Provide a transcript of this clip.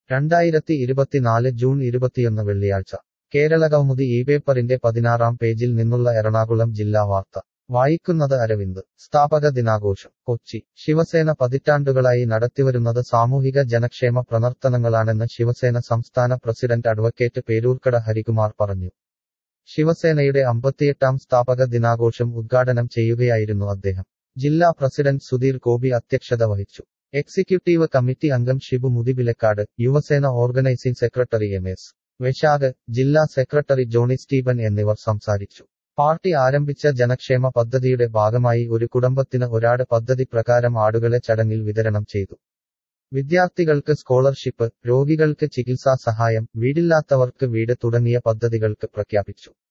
രണ്ടായിരത്തി ഇരുപത്തിനാല് ജൂൺ ഇരുപത്തിയൊന്ന് വെള്ളിയാഴ്ച കേരള കൗമുദി ഈ പേപ്പറിന്റെ പതിനാറാം പേജിൽ നിന്നുള്ള എറണാകുളം ജില്ലാ വാർത്ത വായിക്കുന്നത് അരവിന്ദ് സ്ഥാപക ദിനാഘോഷം കൊച്ചി ശിവസേന പതിറ്റാണ്ടുകളായി നടത്തിവരുന്നത് സാമൂഹിക ജനക്ഷേമ പ്രവർത്തനങ്ങളാണെന്ന് ശിവസേന സംസ്ഥാന പ്രസിഡന്റ് അഡ്വക്കേറ്റ് പേരൂർക്കട ഹരികുമാർ പറഞ്ഞു ശിവസേനയുടെ അമ്പത്തിയെട്ടാം സ്ഥാപക ദിനാഘോഷം ഉദ്ഘാടനം ചെയ്യുകയായിരുന്നു അദ്ദേഹം ജില്ലാ പ്രസിഡന്റ് സുധീർ ഗോപി അധ്യക്ഷത വഹിച്ചു എക്സിക്യൂട്ടീവ് കമ്മിറ്റി അംഗം Shibu Muthivilakkad Yuvasena organising secretary M S Vaishakh ജില്ലാ സെക്രട്ടറി ജോണി സ്റ്റീബൻ എന്നിവർ സംസാരിച്ചു പാർട്ടി ആരംഭിച്ച ജനക്ഷേമ പദ്ധതിയുടെ ഭാഗമായി ഒരു കുടുംബത്തിന് ഒരാട് പദ്ധതി പ്രകാരം ആടുകളെ ചടങ്ങിൽ വിതരണം ചെയ്തു വിദ്യാർത്ഥികൾക്ക് സ്കോളർഷിപ്പ് രോഗികൾക്ക് ചികിത്സാ സഹായം വീടില്ലാത്തവർക്ക് വീട് തുടങ്ങിയ പദ്ധതികൾക്ക് പ്രഖ്യാപിച്ചു